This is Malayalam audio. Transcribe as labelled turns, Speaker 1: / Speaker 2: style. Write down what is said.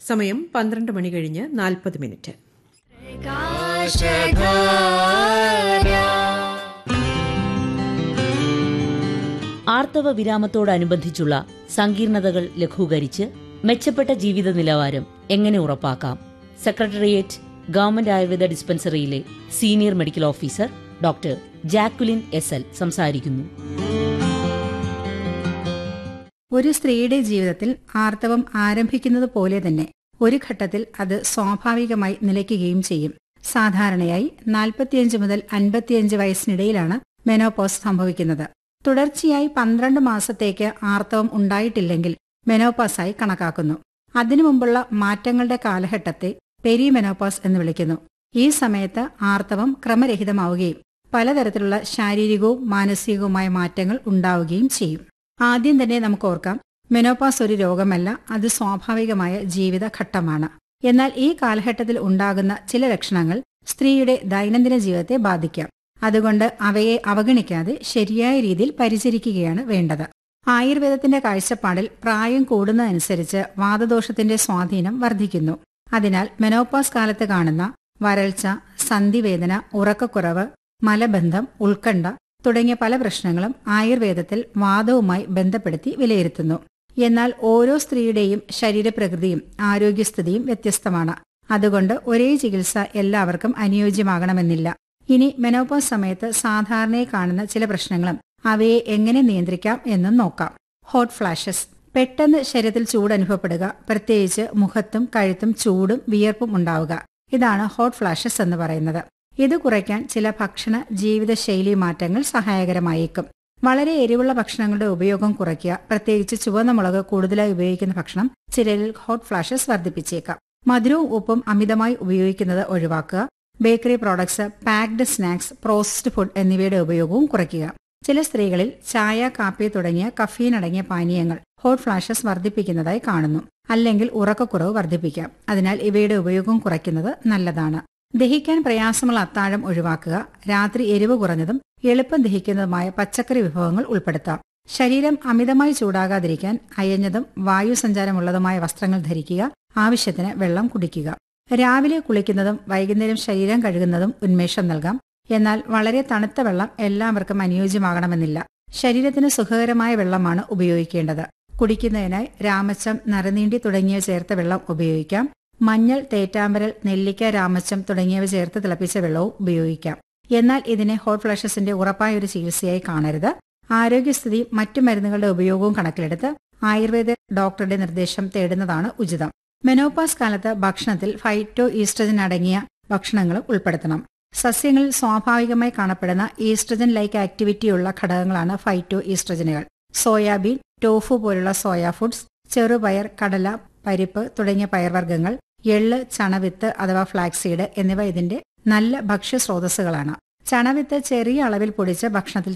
Speaker 1: സമയം പന്ത്രണ്ട് മണി കഴിഞ്ഞ് നാൽപ്പത് മിനിറ്റ്
Speaker 2: ആർത്തവ വിരാമത്തോടനുബന്ധിച്ചുള്ള സങ്കീർണതകൾ ലഘൂകരിച്ച് മെച്ചപ്പെട്ട ജീവിത നിലവാരം എങ്ങനെ ഉറപ്പാക്കാം സെക്രട്ടേറിയറ്റ് ഗവൺമെന്റ് ആയുർവേദ ഡിസ്പെൻസറിയിലെ senior medical officer doctor Jacqueline S L സംസാരിക്കുന്നു
Speaker 3: ഒരു സ്ത്രീയുടെ ജീവിതത്തിൽ ആർത്തവം ആരംഭിക്കുന്നത് പോലെ തന്നെ ഒരു ഘട്ടത്തിൽ അത് സ്വാഭാവികമായി നിലയ്ക്കുകയും ചെയ്യും സാധാരണയായി നാൽപ്പത്തിയഞ്ച് മുതൽ അൻപത്തിയഞ്ച് വയസ്സിനിടയിലാണ് മെനോപോസ് സംഭവിക്കുന്നത് തുടർച്ചയായി പന്ത്രണ്ട് മാസത്തേക്ക് ആർത്തവം ഉണ്ടായിട്ടില്ലെങ്കിൽ മെനോപോസായി കണക്കാക്കുന്നു അതിനു മുമ്പുള്ള മാറ്റങ്ങളുടെ കാലഘട്ടത്തെ പെരിമെനോപോസ് എന്ന് വിളിക്കുന്നു ഈ സമയത്ത് ആർത്തവം ക്രമരഹിതമാവുകയും പലതരത്തിലുള്ള ശാരീരികവും മാനസികവുമായ മാറ്റങ്ങൾ ഉണ്ടാവുകയും ചെയ്യും ആദ്യം തന്നെ നമുക്ക് ഓർക്കാം മെനോപാസ് ഒരു രോഗമല്ല അത് സ്വാഭാവികമായ ജീവിതഘട്ടമാണ് എന്നാൽ ഈ കാലഘട്ടത്തിൽ ഉണ്ടാകുന്ന ചില ലക്ഷണങ്ങൾ സ്ത്രീയുടെ ദൈനംദിന ജീവിതത്തെ ബാധിക്കാം അതുകൊണ്ട് അവയെ അവഗണിക്കാതെ ശരിയായ രീതിയിൽ പരിചരിക്കുകയാണ് വേണ്ടത് ആയുർവേദത്തിന്റെ കാഴ്ചപ്പാടിൽ പ്രായം കൂടുന്നതനുസരിച്ച് വാദദോഷത്തിന്റെ സ്വാധീനം വർദ്ധിക്കുന്നു അതിനാൽ മെനോപാസ് കാലത്ത് കാണുന്ന വരൾച്ച സന്ധിവേദന ഉറക്കക്കുറവ് മലബന്ധം ഉത്കണ്ഠ തുടങ്ങിയ പല പ്രശ്നങ്ങളും ആയുർവേദത്തിൽ വാദവുമായി ബന്ധപ്പെടുത്തി വിലയിരുത്തുന്നു എന്നാൽ ഓരോ സ്ത്രീയുടെയും ശരീരപ്രകൃതിയും ആരോഗ്യസ്ഥിതിയും വ്യത്യസ്തമാണ് അതുകൊണ്ട് ഒരേ ചികിത്സ എല്ലാവർക്കും അനുയോജ്യമാകണമെന്നില്ല ഇനി മെനോപോസ് സമയത്ത് സാധാരണയായി കാണുന്ന ചില പ്രശ്നങ്ങളും അവയെ എങ്ങനെ നിയന്ത്രിക്കാം എന്നും നോക്കാം ഹോട്ട് ഫ്ലാഷസ് പെട്ടെന്ന് ശരീരത്തിൽ ചൂട് അനുഭവപ്പെടുക പ്രത്യേകിച്ച് മുഖത്തും കഴുത്തും ചൂടും വിയർപ്പും ഉണ്ടാവുക ഇതാണ് ഹോട്ട് ഫ്ലാഷസ് എന്ന് പറയുന്നത് ഇത് കുറയ്ക്കാൻ ചില ഭക്ഷണ ജീവിതശൈലി മാറ്റങ്ങൾ സഹായകരമായേക്കും വളരെ എരിവുള്ള ഭക്ഷണങ്ങളുടെ ഉപയോഗം കുറയ്ക്കുക പ്രത്യേകിച്ച് ചുവന്ന മുളക് കൂടുതലായി ഉപയോഗിക്കുന്ന ഭക്ഷണം ചിലരിൽ ഹോട്ട് ഫ്ലാഷസ് വർദ്ധിപ്പിച്ചേക്കാം മധുരവും ഉപ്പും അമിതമായി ഉപയോഗിക്കുന്നത് ഒഴിവാക്കുക bakery products packed snacks processed food എന്നിവയുടെ ഉപയോഗവും കുറയ്ക്കുക ചില സ്ത്രീകളിൽ ചായ കാപ്പി തുടങ്ങിയ കഫീൻ അടങ്ങിയ പാനീയങ്ങൾ ഹോട്ട് ഫ്ലാഷസ് വർദ്ധിപ്പിക്കുന്നതായി കാണുന്നു അല്ലെങ്കിൽ ഉറക്കക്കുറവ് വർദ്ധിപ്പിക്കാം അതിനാൽ ഇവയുടെ ഉപയോഗം കുറയ്ക്കുന്നത് നല്ലതാണ് ദഹിക്കാൻ പ്രയാസമുള്ള അത്താഴം ഒഴിവാക്കുക രാത്രി എരിവ് കുറഞ്ഞതും എളുപ്പം ദഹിക്കുന്നതുമായ പച്ചക്കറി വിഭവങ്ങൾ ഉൾപ്പെടുത്താം ശരീരം അമിതമായി ചൂടാകാതിരിക്കാൻ അയഞ്ഞതും വായുസഞ്ചാരമുള്ളതുമായ വസ്ത്രങ്ങൾ ധരിക്കുക ആവശ്യത്തിന് വെള്ളം കുടിക്കുക രാവിലെ കുളിക്കുന്നതും വൈകുന്നേരം ശരീരം കഴുകുന്നതും ഉന്മേഷം നൽകാം എന്നാൽ വളരെ തണുത്ത വെള്ളം എല്ലാവർക്കും അനുയോജ്യമാകണമെന്നില്ല ശരീരത്തിന് സുഖകരമായ വെള്ളമാണ് ഉപയോഗിക്കേണ്ടത് കുടിക്കുന്നതിനായി രാമച്ചം നറുനീണ്ടി തുടങ്ങിയവ ചേർത്ത വെള്ളം ഉപയോഗിക്കാം മഞ്ഞൾ തേറ്റാമ്പരൽ നെല്ലിക്ക രാമച്ചം തുടങ്ങിയവ ചേർത്ത് തിളപ്പിച്ച വെള്ളവും ഉപയോഗിക്കാം എന്നാൽ ഇതിനെ ഹോട്ട് ഫ്ലഷസിന്റെ ഉറപ്പായ ഒരു ചികിത്സയായി കാണരുത് ആരോഗ്യസ്ഥിതി മറ്റു മരുന്നുകളുടെ ഉപയോഗവും കണക്കിലെടുത്ത് ആയുർവേദ ഡോക്ടറുടെ നിർദ്ദേശം തേടുന്നതാണ് ഉചിതം മെനോപാസ് കാലത്ത് ഭക്ഷണത്തിൽ ഫൈറ്റോ ഈസ്ട്രജൻ അടങ്ങിയ ഭക്ഷണങ്ങളും ഉൾപ്പെടുത്തണം സസ്യങ്ങളിൽ സ്വാഭാവികമായി കാണപ്പെടുന്ന ഈസ്ട്രജൻ ലൈക്ക് ആക്ടിവിറ്റിയുള്ള ഘടകങ്ങളാണ് ഫൈറ്റോ ഈസ്ട്രജനുകൾ സോയാബീൻ ടോഫു പോലുള്ള സോയാ ഫുഡ്സ് ചെറുപയർ കടല പരിപ്പ് തുടങ്ങിയ പയർവർഗ്ഗങ്ങൾ എള്ള് ചണവിത്ത് അഥവാ ഫ്ലാക്സീഡ് എന്നിവ ഇതിന്റെ നല്ല ഭക്ഷ്യ സ്രോതസ്സുകളാണ് ചണവിത്ത് ചെറിയ അളവിൽ പൊടിച്ച് ഭക്ഷണത്തിൽ